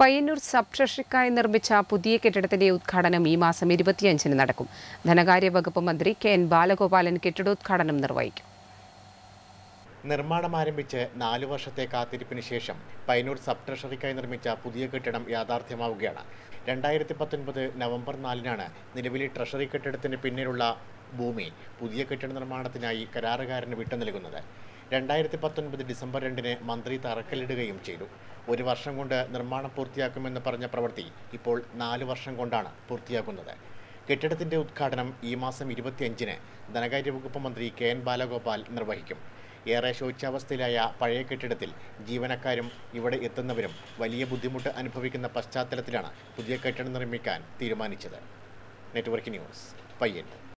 Payyanur sub ട്രഷറിക്കായി നിർമ്മിച്ച പുതിയ കെട്ടിടത്തിന്റെ ഉദ്ഘാടനം ഈ മാസം ഇരുപത്തിയഞ്ചിന് നടക്കും ധനകാര്യ വകുപ്പ് മന്ത്രി കെ എൻ ബാലഗോപാലൻ കെട്ടിടോദ്ഘാടനം നിർവഹിക്കും നിർമ്മാണം ആരംഭിച്ച് നാലു വർഷത്തെ കാത്തിരിപ്പിന് ശേഷം പൈനൂർ സബ് ട്രഷറിക്കായി നിർമ്മിച്ച പുതിയ കെട്ടിടം യാഥാർത്ഥ്യമാവുകയാണ് രണ്ടായിരത്തി പത്തൊൻപത് നവംബർ നാലിനാണ് നിലവിലെ ട്രഷറി കെട്ടിടത്തിന് പിന്നിലുള്ള ഭൂമി പുതിയ കെട്ടിട നിർമ്മാണത്തിനായി കരാറുകാരന് വിട്ടു നൽകുന്നത് രണ്ടായിരത്തി പത്തൊൻപത് ഡിസംബർ രണ്ടിന് മന്ത്രി തറക്കല്ലിടുകയും ചെയ്തു ഒരു വർഷം കൊണ്ട് നിർമ്മാണം പൂർത്തിയാക്കുമെന്ന് പറഞ്ഞ പ്രവൃത്തി ഇപ്പോൾ നാല് വർഷം കൊണ്ടാണ് പൂർത്തിയാക്കുന്നത് കെട്ടിടത്തിന്റെ ഉദ്ഘാടനം ഈ മാസം ഇരുപത്തിയഞ്ചിന് ധനകാര്യ വകുപ്പ് മന്ത്രി കെ എൻ ബാലഗോപാൽ നിർവഹിക്കും ഏറെ ശോച്യാവസ്ഥയിലായ പഴയ കെട്ടിടത്തിൽ ജീവനക്കാരും ഇവിടെ എത്തുന്നവരും വലിയ ബുദ്ധിമുട്ട് അനുഭവിക്കുന്ന പശ്ചാത്തലത്തിലാണ് പുതിയ കെട്ടിടം നിർമ്മിക്കാൻ തീരുമാനിച്ചത് നെറ്റ്വർക്ക് ന്യൂസ് പയ്യന്നൂർ